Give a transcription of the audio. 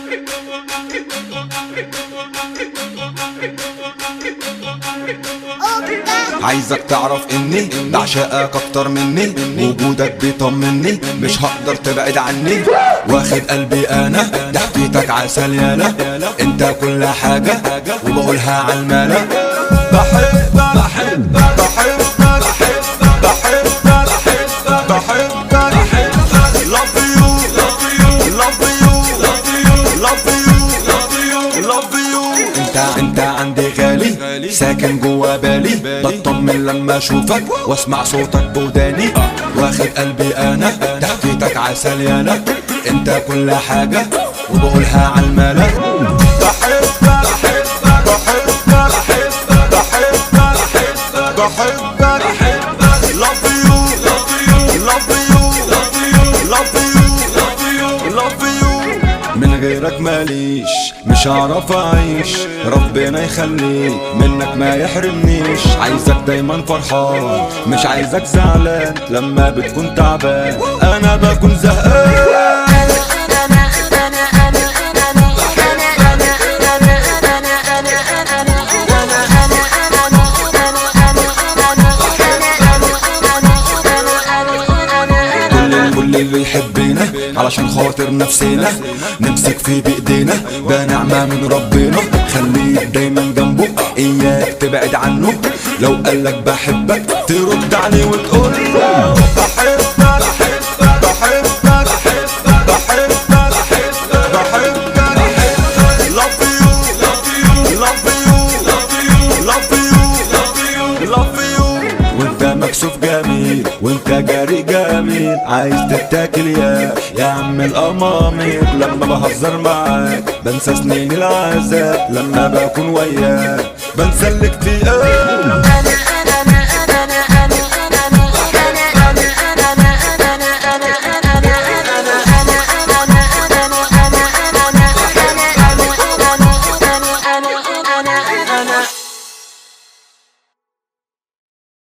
عايزك تعرف اني بعشقك اكتر مني وجودك بيطمني مش هقدر تبعد عني واخد قلبي انا ضحكتك عسل يالا انت كل حاجة وبقولها عالملا بحبك بحبك بحبك بحبك بحبك بحبك love you love you love you love you love you انت انت عندي غالي ساكن جوا بالي بطمن لما اشوفك واسمع صوتك بوداني واخد قلبي انا ضحكتك عسل يالا انت كل حاجة وبقولها عالملا بحبك بحبك بحبك بحبك بحبك بحبك love you love you love you love you love you من غيرك ماليش مش هعرف اعيش ربنا يخليك منك ما يحرمنيش عايزك دايما فرحان مش عايزك زعلان لما بتكون تعبان انا بكون زهقان كل كل اللي يحبنا علشان خاطر نفسنا نمسك فيه بايدينا ده نعمة من ربنا خليك دايما جنبه اياك تبعد عنه لو قالك بحبك ترد عليه وتقول له بحبك بحبك بحبك بحبك بحبك love you love you love you love you love you وانت مكسوف جميل وانت جاري جميل عايز تتاكل يا يا عم الامامير لما بهزر معاك بنسى سنين العذاب لما بكون وياك بنسى الاكتئاب